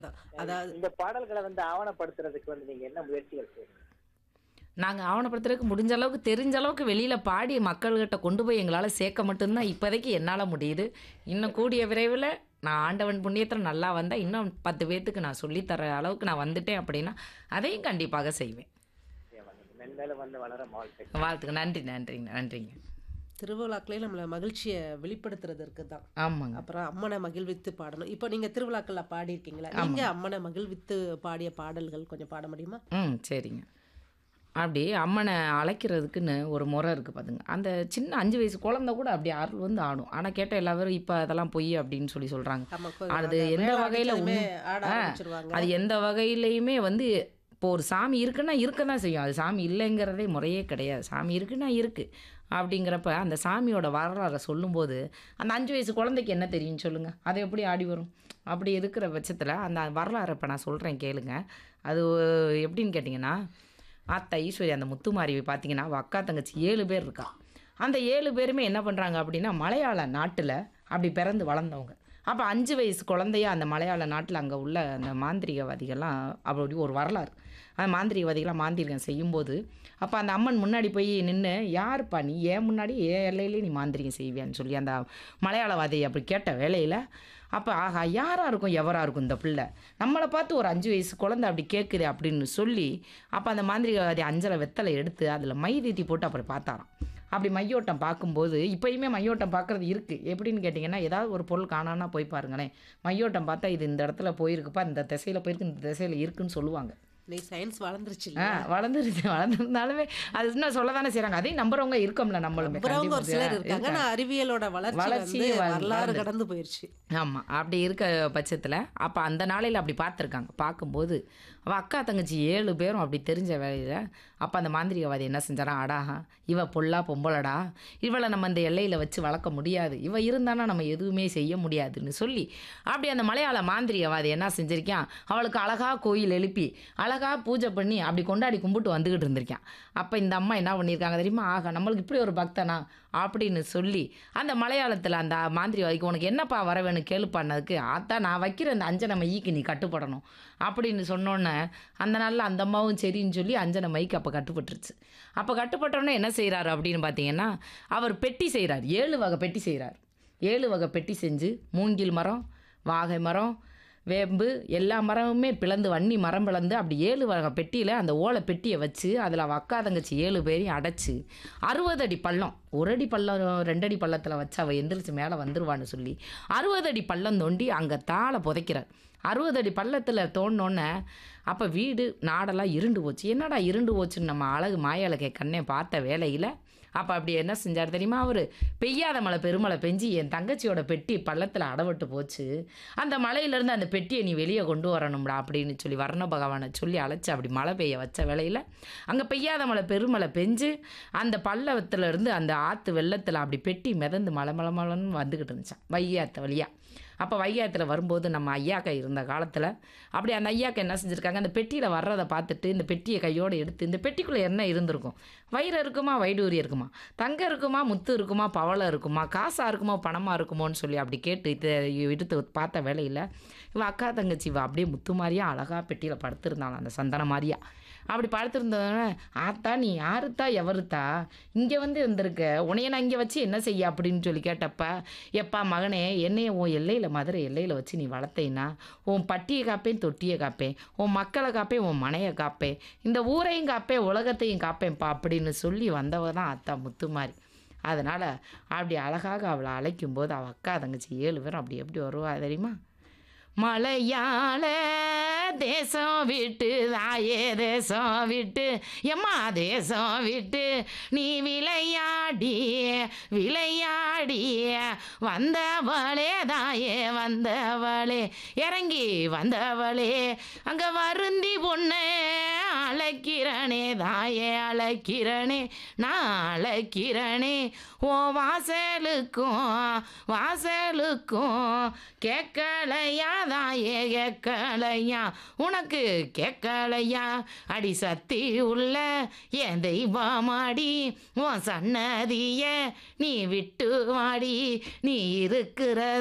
அதாவது இந்த பாடல்களை வந்து ஆவணப்படுத்துறதுக்கு வந்து நீங்க என்ன முயற்சிகள் செய்றீங்க நாங்கள் ஆவணப்படுத்துறதுக்கு முடிஞ்ச அளவுக்கு தெரிஞ்ச அளவுக்கு வெளியில் பாடி மக்கள்கிட்ட கொண்டு போய் எங்களால் சேர்க்க மட்டும்தான் இப்போதைக்கு என்னால் முடியுது இன்னும் கூடிய விரைவில் நான் ஆண்டவன் புண்ணியத்தில் நல்லா வந்தால் இன்னும் பத்து பேர்த்துக்கு நான் சொல்லித்தர அளவுக்கு நான் வந்துட்டேன் அப்படின்னா அதையும் கண்டிப்பாக செய்வேன் நிச்சயமா. நீங்க மென்மேலும் வந்து வளர வாழ்க்கை வாழ்த்துக்கு நன்றி நன்றிங்க நன்றிங்க திருவிழாக்களே நம்மளை மகிழ்ச்சியை வெளிப்படுத்துறதற்கு தான் ஆமாங்க அப்புறம் அம்மனை மகிழ்வித்து பாடணும் இப்போ நீங்க திருவிழாக்கள்ல பாடியிருக்கீங்களா நீங்க அம்மனை மகிழ்வித்து பாடிய பாடல்கள் கொஞ்சம் பாட முடியுமா ம் சரிங்க அப்படி அம்மனை அழைக்கிறதுக்குன்னு ஒரு முறை இருக்குது பாத்துங்க அந்த சின்ன அஞ்சு வயசு குழந்தை கூட அப்படி அருள் வந்து ஆடும் ஆனால் கேட்ட எல்லாரும் இப்போ அதெல்லாம் பொய் அப்படின்னு சொல்லி சொல்கிறாங்க ஆமா, கொ- அது அந்த எந்த மேளம் வகையில் அடிச்சதுமே ஆட ஆ, ஆரம்பிச்சிருவாங்க அது எந்த வகையிலையுமே வந்து இப்போ ஒரு சாமி இருக்குன்னா இருக்க தான் செய்யும் அது சாமி இல்லைங்கிறதே முறையே கிடையாது சாமி இருக்குன்னா இருக்குது அப்படிங்கிறப்ப அந்த சாமியோட வரலாறை சொல்லும்போது அந்த அஞ்சு வயசு குழந்தைக்கு என்ன தெரியும் சொல்லுங்கள் அது எப்படி ஆடி வரும் அப்படி இருக்கிற பட்சத்தில் அந்த வரலாறை இப்போ நான் சொல்கிறேன் கேளுங்க அது எப்படின்னு கேட்டிங்கன்னா அத்தை ஈஸ்வரி அந்த முத்துமாரிவை பார்த்தீங்கன்னா அவள் அக்கா தங்கச்சி ஏழு பேர் இருக்கா அந்த ஏழு பேருமே என்ன பண்ணுறாங்க அப்படின்னா மலையாள நாட்டில் அப்படி பிறந்து வளர்ந்தவங்க அப்போ அஞ்சு வயசு குழந்தைய அந்த மலையாள நாட்டில் அங்கே உள்ள அந்த மாந்திரிகவாதிகள்லாம் அப்படி ஒரு வரலாறு அந்த மாந்திரிகவாதிகள்லாம் மாந்திரிகம் செய்யும்போது அப்போ அந்த அம்மன் முன்னாடி போய் நின்று யாருப்பா நீ ஏன் முன்னாடி ஏன் எல்லையிலே நீ மாந்திரிகம் செய்வியான்னு சொல்லி அந்த மலையாளவாதி அப்படி கேட்ட வேலையில் அப்போ ஆஹா யாராக இருக்கும் எவராக இருக்கும் இந்த பிள்ளை நம்மளை பார்த்து ஒரு அஞ்சு வயசு குழந்தை அப்படி கேட்குது அப்படின்னு சொல்லி அப்போ அந்த மாந்திரிகவாதி அஞ்சலை வெத்தலை எடுத்து அதில் மை தீத்தி போட்டு அப்புறம் பார்த்தாராம் அப்படி மையோட்டம் பார்க்கும்போது இப்போயுமே மையோட்டம் பார்க்குறது இருக்குது எப்படின்னு கேட்டிங்கன்னா ஏதாவது ஒரு பொருள் காணான்னா போய் பாருங்களேன் மையோட்டம் பார்த்தா இது இந்த இடத்துல போயிருக்குப்பா இந்த திசையில் போயிருக்கு இந்த திசையில் இருக்குன்னு சொல்லுவாங்க நீ சயின்ஸ் வளர்ந்துருச்சு ஆ வளர்ந்துருச்சு வளர்ந்துருந்தாலுமே அது இன்னும் சொல்ல தானே செய்கிறாங்க அதையும் நம்புறவங்க இருக்கோம்ல நம்மளுமே அப்புறம் ஒரு சிலர் கண்டிப்பா. இருக்காங்க ஆனா அறிவியலோட வளர்ச்சி வளர்ச்சி வந்து வ- வரலாறு வளர்ந்து- கடந்து போயிருச்சு ஆமாம் அப்படி இருக்க பட்சத்தில் அப்போ அந்த நாளையில் அப்படி பார்த்துருக்காங்க பார்க்கும்போது அவள் அக்கா தங்கச்சி ஏழு பேரும் அப்படி தெரிஞ்ச வேலையில் அப்போ அந்த மாந்திரிகவாதி என்ன செஞ்சாரான் அடாஹா இவ பொல்லா பொம்பளடா இவளை நம்ம அந்த எல்லையில் வச்சு வளர்க்க முடியாது இவ இருந்தானா நம்ம எதுவுமே செய்ய முடியாதுன்னு சொல்லி அப்படி அந்த மலையாள மாந்திரிகவாதி என்ன செஞ்சிருக்கான் அவளுக்கு அழகா கோயில் எழுப்பி அழகா பூஜை பண்ணி அப்படி கொண்டாடி கும்பிட்டு வந்துக்கிட்டு இருந்திருக்கான் அப்போ இந்த அம்மா என்ன பண்ணியிருக்காங்க தெரியுமா ஆகா நம்மளுக்கு இப்படி ஒரு பக்தனா அப்படின்னு சொல்லி அந்த மலையாளத்தில் அந்த மாந்திரிவாதிக்கு உனக்கு என்னப்பா வர வேணும் கேளுப்பான்னதுக்கு ஆத்தா நான் வைக்கிற அந்த அஞ்சனை மைக்கு நீ கட்டுப்படணும் அப்படின்னு சொன்னோன்னே அந்த நாளில் அந்த அம்மாவும் சரின்னு சொல்லி அஞ்சனை மைக்கு அப்போ கட்டுப்பட்டுருச்சு அப்போ கட்டுப்பட்டோன்னே என்ன செய்கிறாரு அப்படின்னு பார்த்தீங்கன்னா அவர் பெட்டி செய்கிறார் ஏழு வகை பெட்டி செய்கிறார் ஏழு வகை பெட்டி செஞ்சு மூங்கில் மரம் வாகை மரம் வேம்பு எல்லா மரமுமே பிளந்து வன்னி மரம் பிளந்து அப்படி ஏழு வகை பெட்டியில் அந்த ஓலை பெட்டியை வச்சு அதில் அவள் அக்கா தங்கச்சி ஏழு பேரையும் அடைச்சி அறுபது அடி பள்ளம் ஒரு அடி பள்ளம் ரெண்டடி பள்ளத்தில் வச்சு அவள் எந்திரிச்சு மேலே வந்துருவான்னு சொல்லி அறுபது அடி பள்ளம் தோண்டி அங்கே தாளை புதைக்கிறார் அறுபது அடி பள்ளத்தில் தோண்டினோன்னே அப்போ வீடு நாடெல்லாம் இருண்டு போச்சு என்னடா இருண்டு போச்சுன்னு நம்ம அழகு மாயழகை கண்ணே பார்த்த வேலையில் அப்போ அப்படி என்ன செஞ்சார் தெரியுமா அவர் பெய்யாத மழை பெருமழை பெஞ்சு என் தங்கச்சியோட பெட்டி பள்ளத்தில் அடவட்டு போச்சு அந்த மலையிலேருந்து அந்த பெட்டியை நீ வெளியே கொண்டு வரணும்டா அப்படின்னு சொல்லி வர்ண பகவானை சொல்லி அழைச்சி அப்படி மழை பெய்ய வச்ச வேலையில் அங்கே பெய்யாத மழை பெருமழை பெஞ்சு அந்த பள்ளத்துல இருந்து அந்த ஆற்று வெள்ளத்தில் அப்படி பெட்டி மிதந்து மலை மலை மலைன்னு வந்துக்கிட்டு இருந்துச்சான் வையாத்த வழியாக அப்போ வைகாயத்தில் வரும்போது நம்ம ஐயாக்கா இருந்த காலத்தில் அப்படி அந்த ஐயாக்கா என்ன செஞ்சுருக்காங்க அந்த பெட்டியில் வர்றதை பார்த்துட்டு இந்த பெட்டியை கையோடு எடுத்து இந்த பெட்டிக்குள்ளே என்ன இருந்திருக்கும் வயிறு இருக்குமா வைடூரி இருக்குமா தங்கம் இருக்குமா முத்து இருக்குமா பவளம் இருக்குமா காசாக இருக்குமோ பணமாக இருக்குமோன்னு சொல்லி அப்படி கேட்டு இதை எடுத்து பார்த்த வேலையில் இவன் அக்கா தங்கச்சி இவ அப்படியே முத்து மாதிரியா அழகாக பெட்டியில் படுத்திருந்தாளாம் அந்த சந்தன மாதிரியா அப்படி படுத்திருந்தோடனே ஆத்தா நீ யாருத்தா எவருத்தா இங்கே வந்து வந்திருக்க உன்னைய நான் இங்கே வச்சு என்ன செய்ய அப்படின்னு சொல்லி கேட்டப்ப எப்பா மகனே என்னைய உன் எல்லையில் மதுரை எல்லையில் வச்சு நீ வளர்த்தேன்னா உன் பட்டியை காப்பேன் தொட்டியை காப்பேன் உன் மக்களை காப்பேன் உன் மனையை காப்பேன் இந்த ஊரையும் காப்பேன் உலகத்தையும் காப்பேன்ப்பா அப்படின்னு சொல்லி வந்தவ தான் அத்தா முத்துமாரி அதனால் அப்படி அழகாக அவளை அழைக்கும் போது அவள் அக்கா தங்கச்சி ஏழு பேரும் அப்படி எப்படி வருவா தெரியுமா மலையாள தேசம் விட்டு தாயே தேசம் விட்டு எம்மா தேசம் விட்டு நீ விளையாடி விளையாடி வந்தவளே தாயே வந்தவளே இறங்கி வந்தவளே அங்கே வருந்தி பொண்ணு அழைக்கிறனே தாயே அழைக்கிறனே நான் அழைக்கிறனே ஓ வாசலுக்கும் வாசலுக்கும் கேட்கலையா தாயே கேட்கலையா உனக்கு கேட்கலையா அடி சத்தி உள்ள என் தெய்வமாடி உன் சன்னதிய நீ விட்டு வாடி நீ இருக்கிற